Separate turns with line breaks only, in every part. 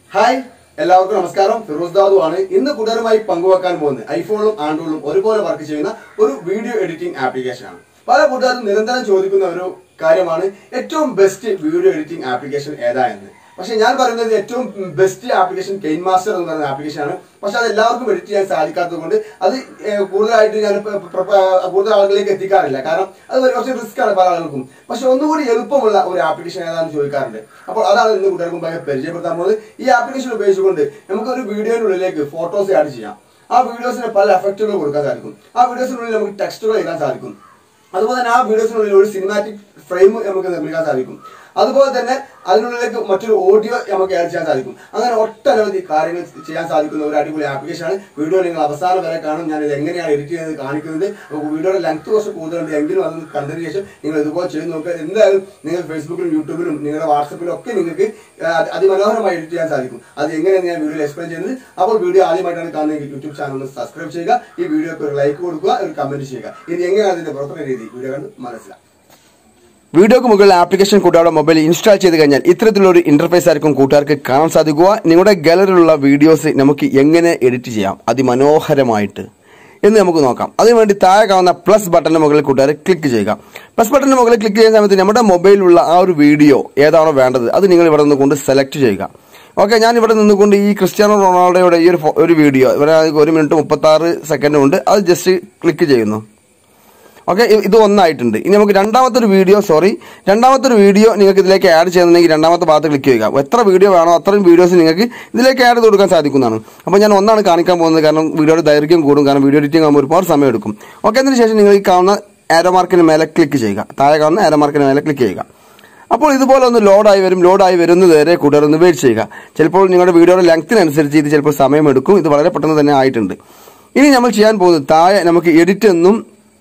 Hi എല്ലാവർക്കും നമസ്കാരം ഫിറോസ് ദാദു ആണ് ഇന്ന് കൂട്ടുകാരുമായി പങ്കുവെക്കാൻ പോകുന്നത് ഐഫോണും ആൻഡ്രോയിഡും ഒരുപോലെ വർക്ക് ചെയ്യുന്ന ഒരു വീഡിയോ എഡിറ്റിംഗ് ആപ്ലിക്കേഷൻ ആണ് പല കൂട്ടുകാരും നിരന്തരം ചോദിക്കുന്ന ഒരു കാര്യമാണ് ഏറ്റവും ബെസ്റ്റ് വീഡിയോ എഡിറ്റിംഗ് ആപ്ലിക്കേഷൻ ഏതാ എന്ന് പക്ഷെ ഞാൻ പറയുന്നത് ഏറ്റവും ബെസ്റ്റ് ആപ്ലിക്കേഷൻ കെയിൻ മാസ്റ്റർ എന്ന് പറയുന്ന ആപ്ലിക്കേഷൻ ആണ് പക്ഷെ അത് എല്ലാവർക്കും എഡിറ്റ് ചെയ്യാൻ സാധിക്കാത്തത് കൊണ്ട് അത് ഏഹ്, കൂടുതലായിട്ട് ഞാൻ പ്ര- പ്ര- പ്ര- കൂടുതൽ ആളുകളിലേക്ക് എത്തിക്കാറില്ല കാരണം അത് ഒരു കുറച്ച് റിസ്ക് ആണ് പല ആളുകൾക്കും പക്ഷെ ഒന്നുകൂടി എളുപ്പമുള്ള ഒരു ആപ്ലിക്കേഷൻ ഏതാണെന്ന് ചോദിക്കാറുണ്ട് അപ്പോൾ അതാണ് ഇന്ന് കൂട്ടുകാർക്ക് മുമ്പാകെ പരിചയപ്പെടുത്താൻ പോകുന്നത് ഈ ആപ്ലിക്കേഷൻ ഉപയോഗിച്ചുകൊണ്ട് നമുക്ക് ഒരു വീഡിയോയിനുള്ളിലേക്ക് ഫോട്ടോസ് ആഡ് ചെയ്യാം ആ വീഡിയോസിന് പല എഫക്റ്റുകൾ കൊടുക്കാൻ സാധിക്കും ആ വീഡിയോസിനുള്ളിൽ നമുക്ക് ടെക്സ്റ്റുകൾ എഴുതാൻ സാധിക്കും അതുപോലെ തന്നെ ആ വീഡിയോസിനുള്ളിൽ ഒരു സിനിമാറ്റിക് ഫ്രെയിം നമുക്ക് നിർമ്മിക്കാൻ സാധിക്കും അതുപോലെ തന്നെ അതിനുള്ളിലേക്ക് മറ്റൊരു ഓഡിയോ നമുക്ക് ആഡ് ചെയ്യാൻ സാധിക്കും അങ്ങനെ ഒട്ടനവധി കാര്യങ്ങൾ ചെയ്യാൻ സാധിക്കുന്ന ഒരു അടിപൊളി ആപ്ലിക്കേഷനാണ് വീഡിയോ നിങ്ങൾ അവസാനം വരെ കാണും ഞാൻ ഇത് എങ്ങനെയാണ് എഡിറ്റ് ചെയ്യുന്നത് കാണിക്കുന്നത് അപ്പോൾ വീഡിയോയുടെ ലെങ്ത് കുറച്ച് കൂടുതലുണ്ട് എങ്കിലും അത് കണ്ടതിന് ശേഷം നിങ്ങൾ ഇതുപോലെ ചെയ്ത് നോക്കുക എന്തായാലും നിങ്ങൾ ഫേസ്ബുക്കിലും യൂട്യൂബിലും നിങ്ങളുടെ വാട്സപ്പിലും ഒക്കെ നിങ്ങൾക്ക് ആ, അതി- അതിമനോഹരമായി എഡിറ്റ് ചെയ്യാൻ സാധിക്കും അത് എങ്ങനെയാണ് ഞാൻ വീഡിയോ എക്സ്പ്ലെയിൻ ചെയ്യുന്നത് അപ്പോൾ വീഡിയോ ആദ്യമായിട്ടാണ് കാണുന്നതെങ്കിൽ യൂട്യൂബ് ചാനൽ ഒന്ന് സബ്സ്ക്രൈബ് ചെയ്യുക ഈ വീഡിയോക്ക് ഒരു ലൈക്ക് കൊടുക്കുക ഒരു കമന്റ് ചെയ്യുക ഇനി എങ്ങനെയാണ് അതിന്റെ പ്രവർത്തന രീതി വീഡിയോ കണ്ട് മനസ്സിലാക്കാം വീഡിയോക്ക് മുകളിൽ ആപ്ലിക്കേഷൻ കൂട്ടുകാരുടെ മൊബൈൽ ഇൻസ്റ്റാൾ ചെയ്ത് കഴിഞ്ഞാൽ ഇത്തരത്തിലുള്ള ഒരു ഇന്റർഫേസ് ആയിരിക്കും കൂട്ടുകാർക്ക് കാണാൻ സാധിക്കുക നിങ്ങളുടെ ഗാലറിയിലുള്ള വീഡിയോസ് നമുക്ക് എങ്ങനെ എഡിറ്റ് ചെയ്യാം അതിമനോഹരമായിട്ട് എന്ന് നമുക്ക് നോക്കാം അതിനുവേണ്ടി താഴെ കാണുന്ന പ്ലസ് ബട്ടണിന് മുകളിൽ കൂട്ടുകാർ ക്ലിക്ക് ചെയ്യുക പ്ലസ് ബട്ടണിന് മുകളിൽ ക്ലിക്ക് ചെയ്യുന്ന സമയത്ത് നമ്മുടെ മൊബൈലിലുള്ള ആ ഒരു വീഡിയോ ഏതാണോ വേണ്ടത് അത് നിങ്ങൾ ഇവിടെ നിന്നുകൊണ്ട് സെലക്ട് ചെയ്യുക ഓക്കെ ഞാൻ ഇവിടെ നിന്നുകൊണ്ട് ഈ ക്രിസ്ത്യാനോ റൊണാൾഡോയുടെ ഈ ഒരു ഫോ- ഒരു വീഡിയോ ഇവിടെ ഒരു മിനിറ്റ് മുപ്പത്തി ആറ് സെക്കൻഡ് ഉണ്ട് അത് ജസ്റ്റ് ക്ലിക്ക് ചെയ്യുന്നു ഓക്കെ ഇത് ഒന്നായിട്ടുണ്ട് ഇനി നമുക്ക് രണ്ടാമത്തെ ഒരു വീഡിയോ സോറി രണ്ടാമത്തെ ഒരു വീഡിയോ നിങ്ങൾക്ക് ഇതിലേക്ക് ആഡ് ചെയ്യുന്നുണ്ടെങ്കിൽ രണ്ടാമത്തെ ഭാഗത്ത് ക്ലിക്ക് ചെയ്യുക എത്ര വീഡിയോ വേണോ അത്രയും വീഡിയോസ് നിങ്ങൾക്ക് ഇതിലേക്ക് ആഡ് ചെയ്ത് കൊടുക്കാൻ സാധിക്കുന്നതാണ് അപ്പോൾ ഞാൻ ഒന്നാണ് കാണിക്കാൻ പോകുന്നത് കാരണം വീഡിയോയുടെ ദൈർഘ്യം കൂടും കാരണം വീഡിയോ എഡിറ്റിംഗ് ആകുമ്പോൾ ഒരുപാട് സമയം എടുക്കും ഓക്കെ അതിന് ശേഷം നിങ്ങൾ ഈ കാണുന്ന ആരോ മാർക്കിന് മേലെ ക്ലിക്ക് ചെയ്യുക താഴെ കാണുന്ന ആരോ മാർക്കിന് മേലെ ക്ലിക്ക് ചെയ്യുക അപ്പോൾ ഇതുപോലെ ഒന്ന് ലോഡായി വരും ലോഡായി വരുന്നത് വരെ കൂട്ടുകാർ ഒന്ന് വെയിറ്റ് ചെയ്യുക ചിലപ്പോൾ നിങ്ങളുടെ വീഡിയോയുടെ ലെങ്ത്തിനനുസരിച്ച് ഇത് ചിലപ്പോൾ സമയമെടുക്കും ഇത് വളരെ പെട്ടെന്ന് തന്നെ ആയിട്ടുണ്ട് ഇനി നമ്മൾ ചെയ്യാൻ പോകുന്നത് താഴെ നമുക്ക് എഡിറ്റ് എന്നും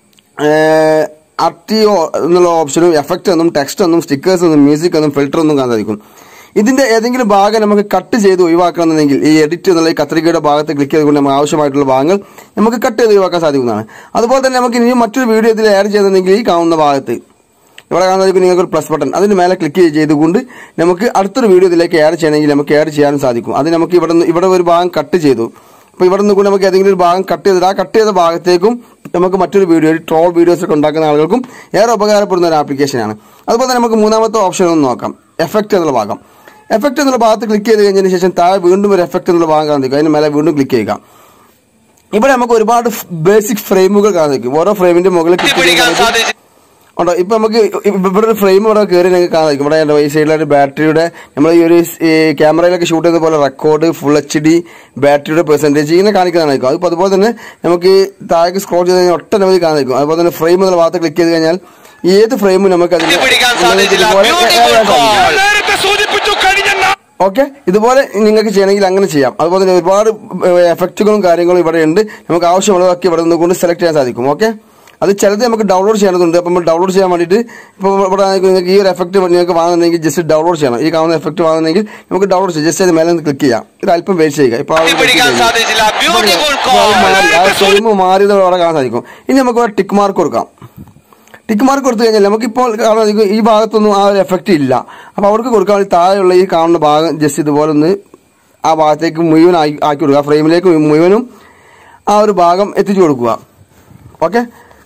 ആർട്ടിഒ എന്നുള്ള ഓപ്ഷനും എഫക്റ്റ് എന്നും ടെക്സ്റ്റ് എന്നും സ്റ്റിക്കേഴ്സ് എന്നും മ്യൂസിക് എന്നും ഫിൽറ്റർ എന്നും കാണാൻ സാധിക്കും ഇതിന്റെ ഏതെങ്കിലും ഭാഗം നമുക്ക് കട്ട് ചെയ്ത് ഒഴിവാക്കണമെന്നുണ്ടെങ്കിൽ ഈ എഡിറ്റ് എന്നുള്ള ഈ കത്രികയുടെ ഭാഗത്ത് ക്ലിക്ക് ചെയ്തുകൊണ്ട് നമുക്ക് ആവശ്യമായിട്ടുള്ള ഭാഗങ്ങൾ നമുക്ക് കട്ട് ചെയ്ത് ഒഴിവാക്കാൻ സാധിക്കുന്നതാണ് അതുപോലെ തന്നെ നമുക്ക് ഇനി മറ്റൊരു വീഡിയോ ഇതിൽ ആഡ് ചെയ്യുന്നുണ്ടെങ്കിൽ ഈ കാണുന്ന ഭാഗത്ത് ഇവിടെ കാണുന്നതായിരിക്കും നിങ്ങൾക്ക് ഒരു പ്ലസ് ബട്ടൺ അതിന് മേലെ ക്ലിക്ക് ചെയ്തുകൊണ്ട് നമുക്ക് അടുത്തൊരു വീഡിയോ ഇതിലേക്ക് ആഡ് ചെയ്യണമെങ്കിൽ നമുക്ക് ആഡ് ചെയ്യാനും സാധിക്കും അത് നമുക്ക് ഇവിടെ നിന്ന് ഇവിടെ ഒരു ഭാഗം കട്ട് ചെയ്തു അപ്പോൾ ഇവിടെ നിന്ന് കൂടി നമുക്ക് ഏതെങ്കിലും ഒരു ഭാഗം കട്ട് ചെയ്തിട്ട് ആ കട്ട് ചെയ്ത ഭാഗത്തേക്കും നമുക്ക് മറ്റൊരു വീഡിയോ ട്രോൾ വീഡിയോസ് ഒക്കെ ഉണ്ടാക്കുന്ന ആളുകൾക്കും ഏറെ ഉപകാരപ്പെടുന്ന ഒരു ആപ്ലിക്കേഷനാണ് അതുപോലെ തന്നെ നമുക്ക് മൂന്നാമത്തെ ഓപ്ഷൻ ഒന്ന് നോക്കാം എഫക്റ്റ് എന്നുള്ള ഭാഗം എഫക്റ്റ് എന്നുള്ള ഭാഗത്ത് ക്ലിക്ക് ചെയ്ത് കഴിഞ്ഞതിന് ശേഷം താഴെ വീണ്ടും ഒരു എഫക്റ്റ് എന്നുള്ള ഭാഗം കാണും അതിന് മേലെ വീണ്ടും ക്ലിക്ക് ചെയ്യുക ഇവിടെ നമുക്ക് ഒരുപാട് ബേസിക് ഫ്രെയിമുകൾ കാണാൻ സാധിക്കും ഓരോ ഫ്രെയിമിന്റെ മുകളിൽ ക്ലിക്ക് ചെയ്യുന്ന ഉണ്ടോ ഇപ്പൊ നമുക്ക് ഇവിടെ ഒരു ഫ്രെയിം ഇവിടെ കയറി നിങ്ങൾക്ക് കാണാൻ സാധിക്കും ഇവിടെ ഉണ്ടോ ഈ സൈഡിലായിട്ട് ബാറ്ററിയുടെ നമ്മൾ ഈ ഒരു ഈ ക്യാമറയിലൊക്കെ ഷൂട്ട് ചെയ്യുന്ന പോലെ റെക്കോർഡ് ഫുൾ എച്ച് ഡി ബാറ്ററിയുടെ പെർസെൻറ്റേജ് ഇങ്ങനെ കാണിക്കുന്നതായിരിക്കും അതിപ്പോൾ അതുപോലെ തന്നെ നമുക്ക് താഴേക്ക് സ്ക്രോൾ ചെയ്ത് കഴിഞ്ഞാൽ ഒട്ടനവധി കാണാൻ സാധിക്കും അതുപോലെ തന്നെ ഫ്രെയിം എന്നുള്ള ഭാഗത്ത് ക്ലിക്ക് ചെയ്ത് കഴിഞ്ഞാൽ ഏത് ഫ്രെയിമും നമുക്ക് അതിന്
പിടിക്കാൻ സാധിച്ചില്ല
ഇതുപോലെ
ബ്യൂട്ടിഫുൾ
ഏതാൻ സാധിക്കും.
കോൾ
നേരത്തെ സൂചിപ്പിച്ചു കഴിഞ്ഞ
ഓക്കെ ഇതുപോലെ നിങ്ങൾക്ക് ചെയ്യണമെങ്കിൽ അങ്ങനെ ചെയ്യാം അതുപോലെ തന്നെ ഒരുപാട് എഫക്റ്റുകളും കാര്യങ്ങളും ഇവിടെ ഉണ്ട് നമുക്ക് ആവശ്യമുള്ളതൊക്കെ ഇവിടെ നിന്നുകൊണ്ട് സെലക്ട് ചെയ്യാൻ സാധിക്കും ഓക്കെ അത് ചിലത് നമുക്ക് ഡൗൺലോഡ് ചെയ്യേണ്ടതുണ്ട് അപ്പം നമ്മൾ ഡൗൺലോഡ് ചെയ്യാൻ വേണ്ടിയിട്ട് ഇപ്പോൾ ഇവിടെ നിങ്ങൾക്ക് ഈ ഒരു എഫക്റ്റ് നിങ്ങൾക്ക് വാങ്ങുന്നുണ്ടെങ്കിൽ ജസ്റ്റ് ഡൗൺലോഡ് ചെയ്യണം ഈ കാണുന്ന എഫക്റ്റ് വാങ്ങുന്നെങ്കിൽ നമുക്ക് ഡൗൺലോഡ് ചെയ്യാം ജസ്റ്റ് അത് മേലെ നിന്ന് ക്ലിക്ക് ചെയ്യാം ഇത് അല്പം വെയിറ്റ് ചെയ്യുക ഇപ്പോൾ
പിടിക്കാൻ സാധിച്ചില്ല ബ്യൂട്ടിഫുൾ കോൾ
ഫ്രെയിം മാറിയത് അവിടെ കാണാൻ സാധിക്കും ഇനി നമുക്ക് ഒരു ടിക്ക് മാർക്ക് കൊടുക്കാം ടിക്ക് മാർക്ക് കൊടുത്തു കഴിഞ്ഞാൽ നമുക്കിപ്പോൾ കാണാൻ സാധിക്കും ഈ ഭാഗത്തൊന്നും ആ ഒരു എഫക്റ്റ് ഇല്ല അപ്പോൾ അവർക്ക് കൊടുക്കാൻ വേണ്ടി താഴെയുള്ള ഈ കാണുന്ന ഭാഗം ജസ്റ്റ് ഇതുപോലെ ഒന്ന് ആ ഭാഗത്തേക്ക് മുഴുവൻ ആക്കി ആക്കി കൊടുക്കുക ആ ഫ്രെയിമിലേക്ക് മുഴുവനും ആ ഒരു ഭാഗം എത്തിച്ചു കൊടുക്കുക ഓക്കെ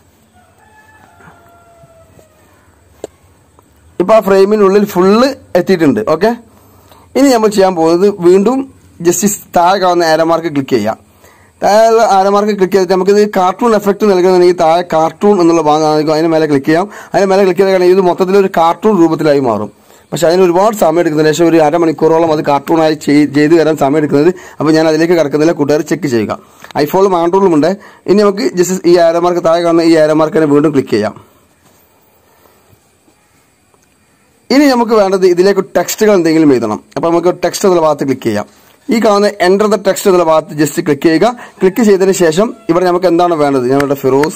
ഇപ്പോൾ ആ ഫ്രെയിമിനുള്ളിൽ ഫുള്ള് എത്തിയിട്ടുണ്ട് ഓക്കെ ഇനി നമ്മൾ ചെയ്യാൻ പോകുന്നത് വീണ്ടും ജസ്റ്റ് താഴെ കാണുന്ന ആരമാർക്ക് ക്ലിക്ക് ചെയ്യാം താഴെ ആരമാർക്ക് ക്ലിക്ക് ചെയ്തിട്ട് നമുക്കിത് കാർട്ടൂൺ എഫക്റ്റ് നൽകുന്നുണ്ടെങ്കിൽ താഴെ കാർട്ടൂൺ എന്നുള്ള ഭാഗം കാണിക്കും അതിന് മേലെ ക്ലിക്ക് ചെയ്യാം അതിന് മേലെ ക്ലിക്ക് ചെയ്ത് കഴിഞ്ഞാൽ ഇത് മൊത്തത്തിൽ ഒരു കാർട്ടൂൺ രൂപത്തിലായി മാറും പക്ഷെ അതിന് ഒരുപാട് സമയം എടുക്കുന്നത് ഏകദേശം ഒരു അരമണിക്കൂറോളം അത് കാർട്ടൂണായി ചെയ്- ചെയ്ത് തരാൻ സമയം എടുക്കുന്നത് അപ്പോൾ ഞാൻ അതിലേക്ക് കിടക്കുന്നില്ല കൂട്ടുകാർ ചെക്ക് ചെയ്യുക ഐഫോണിലും ആൻഡ്രോയിലും ഉണ്ട് ഇനി നമുക്ക് ജസ്റ്റ് ഈ ആരമാർക്ക് താഴെ കാണുന്ന ഈ ആരമാർക്കിനെ വീണ്ടും ക്ലിക്ക് ചെയ്യാം ഇനി നമുക്ക് വേണ്ടത് ഇതിലേക്ക് ടെക്സ്റ്റുകൾ എന്തെങ്കിലും എഴുതണം അപ്പോൾ നമുക്ക് ടെക്സ്റ്റ് എന്നുള്ള ഭാഗത്ത് ക്ലിക്ക് ചെയ്യാം ഈ കാണുന്ന എൻ്റർ ദ ടെക്സ്റ്റ് എന്നുള്ള ഭാഗത്ത് ജസ്റ്റ് ക്ലിക്ക് ചെയ്യുക ക്ലിക്ക് ചെയ്തതിന് ശേഷം ഇവിടെ നമുക്ക് എന്താണ് വേണ്ടത് ഞങ്ങളുടെ ഫിറോസ്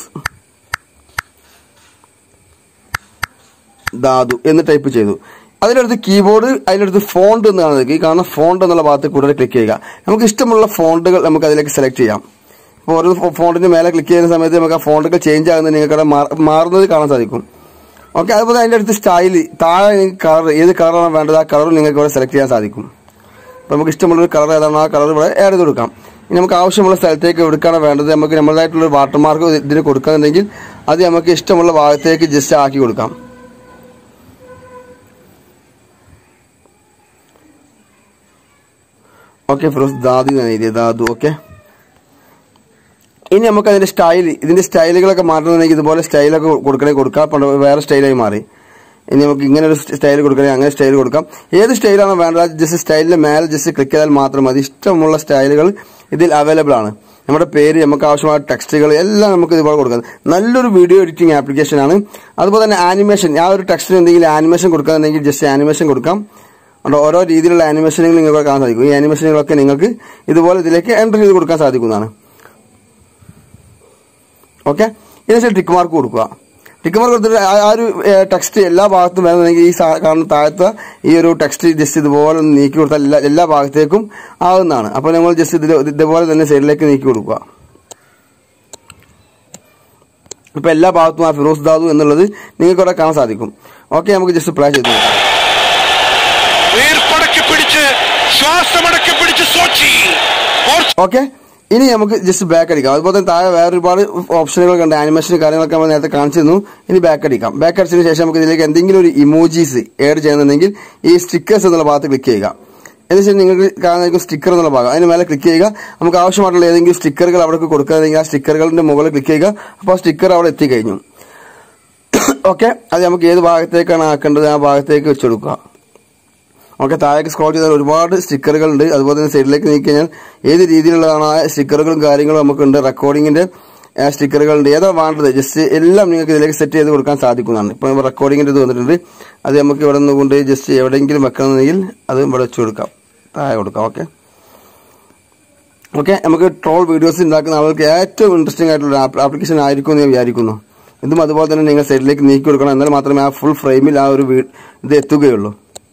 ദാദു എന്ന് ടൈപ്പ് ചെയ്തു അതിനടുത്ത് കീബോർഡ് അതിനടുത്ത് ഫോണ്ട് എന്ന് കാണുന്നത് ഈ കാണുന്ന ഫോണ്ട് എന്നുള്ള ഭാഗത്ത് കൂടുതൽ ക്ലിക്ക് ചെയ്യുക നമുക്ക് ഇഷ്ടമുള്ള ഫോണ്ടുകൾ നമുക്ക് അതിലേക്ക് സെലക്ട് ചെയ്യാം ഇപ്പോൾ ഓരോ ഫോണ്ടിന് മേലെ ക്ലിക്ക് ചെയ്യുന്ന സമയത്ത് നമുക്ക് ആ ഫോണ്ടുകൾ ചേഞ്ച് ആകുന്നത് നിങ്ങൾക്ക് അവിടെ മാ- മാറുന്നത് കാണാൻ സാധിക്കും ഓക്കെ അതുപോലെ അതിൻ്റെ അടുത്ത് സ്റ്റൈല് താഴെ കളർ ഏത് കളറാണ് വേണ്ടത് ആ കളർ നിങ്ങൾക്ക് ഇവിടെ സെലക്ട് ചെയ്യാൻ സാധിക്കും അപ്പോൾ നമുക്ക് ഇഷ്ടമുള്ളൊരു കളർ ഏതാണോ ആ കളർ ഇവിടെ ആഡ് ചെയ്ത് കൊടുക്കാം ഇനി നമുക്ക് ആവശ്യമുള്ള സ്ഥലത്തേക്ക് എവിടേക്കാണ് വേണ്ടത് നമുക്ക് നമ്മളതായിട്ടുള്ള വാട്ടർമാർക്ക് ഇതിന് കൊടുക്കാന്നുണ്ടെങ്കിൽ അത് നമുക്ക് ഇഷ്ടമുള്ള ഭാഗത്തേക്ക് ജസ്റ്റ് ആക്കി കൊടുക്കാം ഓക്കെ ഫിറോസ് ദാദി എന്നാണ് എഴുതിയത് ദാദു ഓക്കെ ഇനി നമുക്ക് അതിന്റെ സ്റ്റൈൽ ഇതിന്റെ സ്റ്റൈലുകളൊക്കെ മാറ്റണമെങ്കിൽ ഇതുപോലെ സ്റ്റൈലൊക്കെ കൊടുക്കണേ കൊടുക്കാം പണ്ട് വേറെ സ്റ്റൈലായി മാറി ഇനി നമുക്ക് ഇങ്ങനെ ഒരു സ്റ്റൈൽ കൊടുക്കണേ അങ്ങനെ സ്റ്റൈൽ കൊടുക്കാം ഏത് സ്റ്റൈലാണോ വേണ്ടത് ജസ്റ്റ് സ്റ്റൈലിന്റെ മേലെ ജസ്റ്റ് ക്ലിക്ക് ചെയ്താൽ മാത്രം മതി ഇഷ്ടമുള്ള സ്റ്റൈലുകൾ ഇതിൽ അവൈലബിൾ ആണ് നമ്മുടെ പേര് നമുക്ക് ആവശ്യമായ ടെക്സ്റ്റുകൾ എല്ലാം നമുക്ക് ഇതുപോലെ കൊടുക്കാം നല്ലൊരു വീഡിയോ എഡിറ്റിംഗ് ആപ്ലിക്കേഷൻ ആണ് അതുപോലെ തന്നെ ആനിമേഷൻ ആ ഒരു ടെക്സ്റ്റിന് എന്തെങ്കിലും ആനിമേഷൻ കൊടുക്കാന്നുണ്ടെങ്കിൽ ജസ്റ്റ് ആനിമേഷൻ കൊടുക്കാം അതുകൊണ്ട് ഓരോ രീതിയിലുള്ള ആനിമേഷനുകൾ നിങ്ങൾക്ക് കാണാൻ സാധിക്കും ഈ ആനിമേഷനുകളൊക്കെ നിങ്ങൾക്ക് ഇതുപോലെ ഇതിലേക്ക് എൻ്റർ ചെയ്ത് കൊടുക്കാൻ സാധിക്കുന്നതാണ് ഓക്കെ ഇതിനുശേഷം ടിക്ക് മാർക്ക് കൊടുക്കുക ടിക്ക് മാർക്ക് കൊടുത്തിട്ട് ആ ആ ഒരു ടെക്സ്റ്റ് എല്ലാ ഭാഗത്തും വരുന്നുണ്ടെങ്കിൽ ഈ സാ- കാണുന്ന താഴത്തെ ഈ ഒരു ടെക്സ്റ്റ് ജസ്റ്റ് ഇതുപോലെ ഒന്ന് നീക്കി കൊടുത്താൽ എല്ലാ എല്ലാ ഭാഗത്തേക്കും ആവുന്നതാണ് അപ്പോൾ നമ്മൾ ജസ്റ്റ് ഇതിൽ ഇതുപോലെ തന്നെ സൈഡിലേക്ക് നീക്കി കൊടുക്കുക ഇപ്പൊ എല്ലാ ഭാഗത്തും ആ ഫിറോസ് ദാദു എന്നുള്ളത് നിങ്ങൾക്ക് ഇവിടെ കാണാൻ സാധിക്കും ഓക്കെ നമുക്ക് ജസ്റ്റ് പ്ലേ ചെയ്ത് നോക്കാം
വീർപ്പടക്കി പിടിച്ച് ശ്വാസമടക്കി പിടിച്ച് സോച്ചി
ഓക്കെ ഇനി നമുക്ക് ജസ്റ്റ് ബാക്ക് അടിക്കാം അതുപോലെ തന്നെ താഴെ വേറെ ഒരുപാട് ഓപ്ഷനുകൾ ഉണ്ട് ആനിമേഷൻ കാര്യങ്ങളൊക്കെ നമ്മൾ നേരത്തെ കാണിച്ചിരുന്നു ഇനി ബാക്ക് അടിക്കാം ബാക്ക് അടിച്ചതിന് ശേഷം നമുക്ക് ഇതിലേക്ക് എന്തെങ്കിലും ഒരു ഇമോജീസ് ആഡ് ചെയ്യുന്നുണ്ടെങ്കിൽ ഈ സ്റ്റിക്കേഴ്സ് എന്നുള്ള ഭാഗത്ത് ക്ലിക്ക് ചെയ്യുക എന്നുവെച്ചാൽ നിങ്ങൾക്ക് കാണുന്ന സ്റ്റിക്കർ എന്നുള്ള ഭാഗം അതിന് മേലെ ക്ലിക്ക് ചെയ്യുക നമുക്ക് ആവശ്യമായിട്ടുള്ള ഏതെങ്കിലും സ്റ്റിക്കറുകൾ അവിടെ കൊടുക്കുകയാണെങ്കിൽ ആ സ്റ്റിക്കറുകളുടെ മുകളിൽ ക്ലിക്ക് ചെയ്യുക അപ്പോൾ ആ സ്റ്റിക്കർ അവിടെ എത്തിക്കഴിഞ്ഞു ഓക്കെ അത് നമുക്ക് ഏത് ഭാഗത്തേക്കാണ് ആക്കേണ്ടത് ആ ഭാഗത്തേക്ക് വെച്ച് കൊടുക്കുക ഓക്കെ താഴേക്ക് സ്ക്രോൾ ചെയ്താൽ ഒരുപാട് സ്റ്റിക്കറുകൾ ഉണ്ട് അതുപോലെ തന്നെ സൈഡിലേക്ക് നീക്കി കഴിഞ്ഞാൽ ഏത് രീതിയിലുള്ളതാണ് ആ സ്റ്റിക്കറുകളും കാര്യങ്ങളും നമുക്കുണ്ട് റെക്കോർഡിങ്ങിന്റെ സ്റ്റിക്കറുകൾ ഉണ്ട് ഏതാ വേണ്ടത് ജസ്റ്റ് എല്ലാം നിങ്ങൾക്ക് ഇതിലേക്ക് സെറ്റ് ചെയ്ത് കൊടുക്കാൻ സാധിക്കുന്നതാണ് ഇപ്പോൾ റെക്കോർഡിങ്ങിന്റെ ഇത് വന്നിട്ടുണ്ട് അത് നമുക്ക് ഇവിടെ നിന്ന് കൊണ്ട് ജസ്റ്റ് എവിടെയെങ്കിലും വെക്കണമെങ്കിൽ അത് ഇവിടെ വെച്ച് കൊടുക്കാം താഴെ കൊടുക്കാം ഓക്കെ ഓക്കെ നമുക്ക് ട്രോൾ വീഡിയോസ് ഉണ്ടാക്കുന്ന ആളുകൾക്ക് ഏറ്റവും ഇൻട്രസ്റ്റിംഗ് ആയിട്ടുള്ള ആപ്ലിക്കേഷൻ ആയിരിക്കും എന്ന് ഞാൻ വിചാരിക്കുന്നു ഇതും അതുപോലെ തന്നെ നിങ്ങൾ സൈഡിലേക്ക് നീക്കി കൊടുക്കണം എന്നാൽ മാത്രമേ ആ ഫുൾ ഫ്രെയിമിൽ ആ ഒരു വീ- ഇത് എത്തുകയുള്ളൂ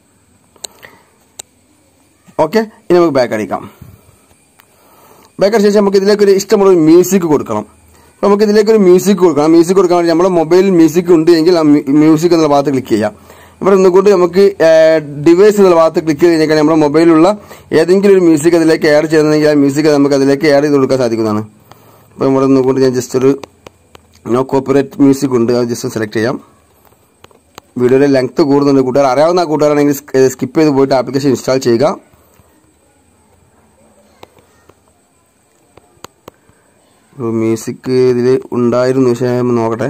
ഓക്കെ ഇനി നമുക്ക് ബാക്ക് അടിക്കാം ബാക്ക് അടിച്ച ശേഷം നമുക്ക് ഇതിലേക്ക് ഒരു ഇഷ്ടമുള്ള ഒരു മ്യൂസിക് കൊടുക്കണം അപ്പോൾ നമുക്ക് ഇതിലേക്ക് ഒരു മ്യൂസിക് കൊടുക്കണം മ്യൂസിക് കൊടുക്കാൻ വേണ്ടി നമ്മുടെ മൊബൈലിൽ മ്യൂസിക് ഉണ്ട് എങ്കിൽ ആ മ്യൂസിക് എന്നുള്ള ഭാഗത്ത് ക്ലിക്ക് ചെയ്യാം ഇവിടെ നിന്നുകൊണ്ട് നമുക്ക് ഡിവൈസ് എന്നുള്ള ഭാഗത്ത് ക്ലിക്ക് ചെയ്ത് കഴിഞ്ഞാൽ നമ്മുടെ മൊബൈലിലുള്ള ഏതെങ്കിലും ഒരു മ്യൂസിക് അതിലേക്ക് ആഡ് ചെയ്യുന്നതെങ്കിൽ ആ മ്യൂസിക് നമുക്ക് അതിലേക്ക് ആഡ് ചെയ്ത് കൊടുക്കാൻ സാധിക്കുന്നതാണ് അപ്പോൾ ഇവിടെ നിന്നുകൊണ്ട് ഞാൻ ജസ്റ്റ് ഒരു നോ കോപ്പറേറ്റ് മ്യൂസിക് ഉണ്ട് അത് ജസ്റ്റ് സെലക്ട് ചെയ്യാം വീഡിയോയുടെ ലെങ്ത് കൂടുന്നുണ്ട് കൂട്ടുകാർ അറിയാവുന്ന കൂട്ടുകാരാണെങ്കിൽ സ്കിപ്പ് ചെയ്ത് പോയിട്ട് ആപ്ലിക്കേഷൻ ഇൻസ്റ്റാൾ ചെയ്യുക മ്യൂസിക് ഇതിൽ ഉണ്ടായിരുന്നു പക്ഷേ ഞാൻ നോക്കട്ടെ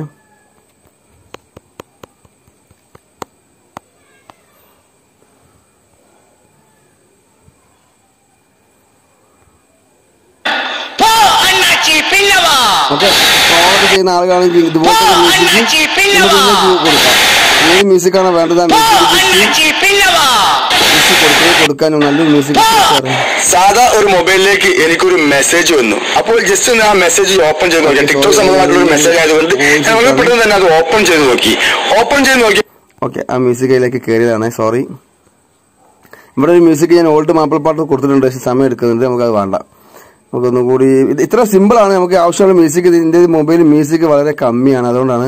പോ അണ്ണാച്ചി പിന്നവാ
ഓക്കെ ഫോളോ ചെയ്യുന്ന ആളുകളാണെങ്കിൽ ഇതുപോലത്തെ മ്യൂസിക്
അണ്ണാച്ചി
നമുക്ക്
പിന്നവാ
ഇതിലേക്ക് കൊടുക്കാം ഏത് മ്യൂസിക്കാണ് വേണ്ടത് ആ
പോ
മ്യൂസിക്
അണ്ണാച്ചി പിന്നവാ
ജസ്റ്റ് കൊടുക്കുകയും കൊടുക്കാനും നല്ലൊരു മ്യൂസിക്
സാധാ ഒരു മൊബൈലിലേക്ക് എനിക്കൊരു മെസ്സേജ് വന്നു അപ്പോൾ ജസ്റ്റ് ഒന്ന് ആ മെസ്സേജ് ഓപ്പൺ ചെയ്ത് നോക്കി ടിക്ടോക്ക് സംബന്ധമായിട്ടുള്ള ഒരു മെസ്സേജ് ആയതുകൊണ്ട് ഞാൻ വളരെ പെട്ടെന്ന് തന്നെ അത് ഓപ്പൺ ചെയ്ത് നോക്കി ഓപ്പൺ ചെയ്ത് നോക്കി
ഓക്കെ ആ മ്യൂസിക് അതിലേക്ക് കയറിയതാണ് സോറി ഇവിടെ ഒരു മ്യൂസിക് ഞാൻ ഓൾഡ് മാപ്പിൾ പാട്ട് കൊടുത്തിട്ടുണ്ട് പക്ഷേ സമയം എടുക്കുന്നുണ്ട് നമുക്കത് വേണ്ട നമുക്കൊന്നും കൂടി ഇത് ഇത്ര സിമ്പിൾ ആണ് നമുക്ക് ആവശ്യമുള്ള മ്യൂസിക് ഇതിന്റെ മൊബൈൽ മ്യൂസിക് വളരെ കമ്മിയാണ് അതുകൊണ്ടാണ്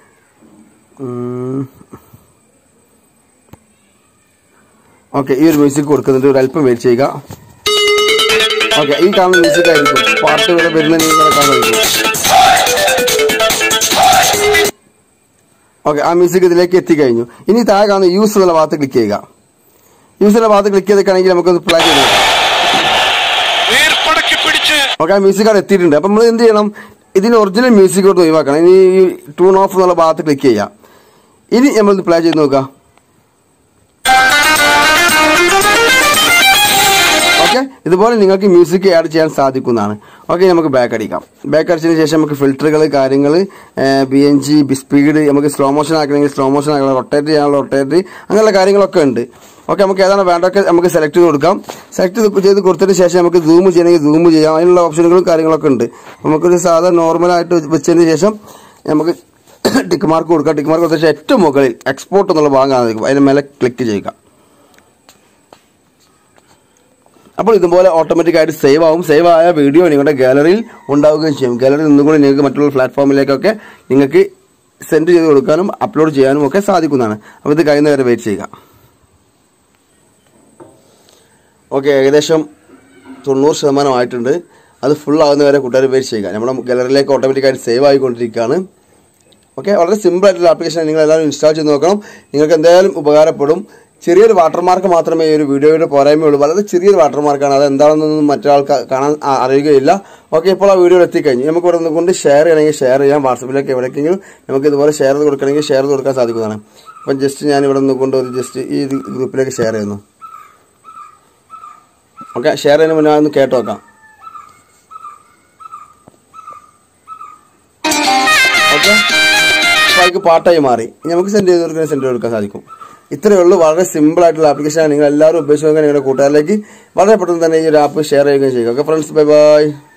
ഓക്കെ ഈ ഒരു മ്യൂസിക് കൊടുക്കുന്നുണ്ട് ഒരു അല്പം വെയിറ്റ് ചെയ്യുക ഓക്കെ ഈ കാണുന്ന മ്യൂസിക് ആയിരിക്കും പാട്ട് വരെ വരുന്നതിന് ഇങ്ങനെ കാണാൻ സാധിക്കും ഓക്കെ ആ മ്യൂസിക് ഇതിലേക്ക് എത്തിക്കഴിഞ്ഞു ഇനി താഴെ കാണുന്ന യൂസ് എന്നുള്ള ഭാഗത്ത് ക്ലിക്ക് ചെയ്യുക യൂസ് എന്നുള്ള ഭാഗത്ത് ക്ലിക്ക് ചെയ്തിട്ടാണെങ്കിൽ നമുക്കൊന്ന് പ്ലേ ചെയ്ത് നോക്കാം
വീർപ്പടക്കി പിടിച്ച്
ഓക്കെ ആ മ്യൂസിക് അവിടെ എത്തിയിട്ടുണ്ട് അപ്പം നമ്മൾ എന്ത് ചെയ്യണം ഇതിന് ഒറിജിനൽ മ്യൂസിക് കൊടുത്ത് ഒഴിവാക്കണം ഇനി ഈ ടൂൺ ഓഫ് എന്നുള്ള ഭാഗത്ത് ക്ലിക്ക് ചെയ്യാം ഇനി നമ്മൾ പ്ലേ ചെയ്ത് നോക്കാം ഓക്കെ ഇതുപോലെ നിങ്ങൾക്ക് മ്യൂസിക് ആഡ് ചെയ്യാൻ സാധിക്കുന്നതാണ് ഓക്കെ നമുക്ക് ബാക്ക് അടിക്കാം ബാക്ക് അടിച്ചതിന് ശേഷം നമുക്ക് ഫിൽറ്ററുകൾ കാര്യങ്ങൾ ബി എൻ ജി സ്പീഡ് നമുക്ക് സ്ലോ മോഷൻ ആക്കണമെങ്കിൽ സ്ലോ മോഷൻ ആക്കണം റൊട്ടേറ്റ് ചെയ്യാനുള്ള റൊട്ടേറ്റ് അങ്ങനെയുള്ള കാര്യങ്ങളൊക്കെ ഉണ്ട് ഓക്കെ നമുക്ക് ഏതാണ് വേണ്ടതൊക്കെ നമുക്ക് സെലക്ട് ചെയ്ത് കൊടുക്കാം സെലക്ട് ചെയ്ത് കൊടുത്തതിന് ശേഷം നമുക്ക് സൂം ചെയ്യണമെങ്കിൽ സൂം ചെയ്യാം അതിനുള്ള ഓപ്ഷനുകളും കാര്യങ്ങളൊക്കെ ഉണ്ട് നമുക്കൊരു സാധാ നോർമലായിട്ട് വെച്ചതിന് ശേഷം നമുക്ക് ടിക്ക് മാർക്ക് കൊടുക്കാം ടിക്ക് മാർക്ക് കൊടുത്ത ശേഷം ഏറ്റവും മുകളിൽ എക്സ്പോർട്ട് എന്നുള്ള ഭാഗം കാണാൻ സാധിക്കും അതിന് മേലെ ക്ലിക്ക് ചെയ്യുക അപ്പോൾ ഇതുപോലെ ഓട്ടോമാറ്റിക് ആയിട്ട് സേവ് ആവും സേവ് ആയ വീഡിയോ നിങ്ങളുടെ ഗാലറിയിൽ ഉണ്ടാവുകയും ചെയ്യും ഗാലറിയിൽ നിന്നും കൂടി നിങ്ങൾക്ക് മറ്റുള്ള പ്ലാറ്റ്ഫോമിലേക്കൊക്കെ നിങ്ങൾക്ക് സെൻഡ് ചെയ്ത് കൊടുക്കാനും അപ്ലോഡ് ചെയ്യാനും ഒക്കെ സാധിക്കുന്നതാണ് അപ്പോൾ ഇത് കഴിയുന്നവരെ വെയിറ്റ് ചെയ്യുക ഓക്കെ ഏകദേശം തൊണ്ണൂറ് ശതമാനം ആയിട്ടുണ്ട് അത് ഫുൾ ആകുന്ന വരെ കൂട്ടുകാർ വെയിറ്റ് ചെയ്യുക നമ്മുടെ ഗാലറിയിലേക്ക് ഓട്ടോമാറ്റിക്കായിട്ട് സേവ് ആയിക്കൊണ്ടിരിക്കുകയാണ് ഓക്കെ വളരെ സിമ്പിൾ ആയിട്ടുള്ള ആപ്ലിക്കേഷൻ നിങ്ങൾ എല്ലാവരും ഇൻസ്റ്റാൾ ചെയ്ത് നോക്കണം നിങ്ങൾക്ക് എന്തായാലും ഉപകാരപ്പെടും ചെറിയൊരു വാട്ടർമാർക്ക് മാത്രമേ ഈ ഒരു വീഡിയോയുടെ പോരായ്മയുള്ളൂ വളരെ ചെറിയൊരു വാട്ടർമാർക്കാണ് അത് എന്താണെന്നൊന്നും മറ്റൊരാൾക്ക് കാണാൻ ആ- അറിയുകയില്ല ഓക്കെ ഇപ്പോൾ ആ വീഡിയോ എത്തിക്കഴിഞ്ഞു നമുക്ക് ഇവിടെ നിന്നുകൊണ്ട് ഷെയർ ചെയ്യണമെങ്കിൽ ഷെയർ ചെയ്യാം വാട്സപ്പിലേക്ക് എവിടേക്കെങ്കിലും നമുക്ക് ഇതുപോലെ ഷെയർ ചെയ്ത് കൊടുക്കണമെങ്കിൽ ഷെയർ ചെയ്ത് കൊടുക്കാൻ സാധിക്കുന്നതാണ് അപ്പം ജസ്റ്റ് ഞാൻ ഇവിടെ നിന്നുകൊണ്ട് ഒരു ജസ്റ്റ് ഈ ഒരു ഗ്രൂപ്പിലേക്ക് ഷെയർ ചെയ്യുന്നു ഓക്കെ ഷെയർ ചെയ്യുന്ന മുന്നേ ഒന്ന് കേട്ട് നോക്കാം ഓക്കെ അപ്പോൾ അതിക്ക് പാട്ടായി മാറി ഇനി നമുക്ക് സെൻഡ് ചെയ്ത് കൊടുക്കാൻ സെൻഡ് ചെയ്ത് കൊടുക്കാൻ സാധിക്കും ഇത്രയേ ഉള്ളൂ വളരെ സിമ്പിൾ ആയിട്ടുള്ള ആപ്ലിക്കേഷനാണ് നിങ്ങൾ എല്ലാവരും ഉപയോഗിച്ച് നോക്കാൻ നിങ്ങളുടെ കൂട്ടുകാരിലേക്ക് വളരെ പെട്ടെന്ന് തന്നെ ഈ ഒരു ആപ്പ് ഷെയർ ചെയ്യുകയും ചെയ്യുക ഓക്കെ ഫ്രണ്ട്സ് ബൈ ബൈ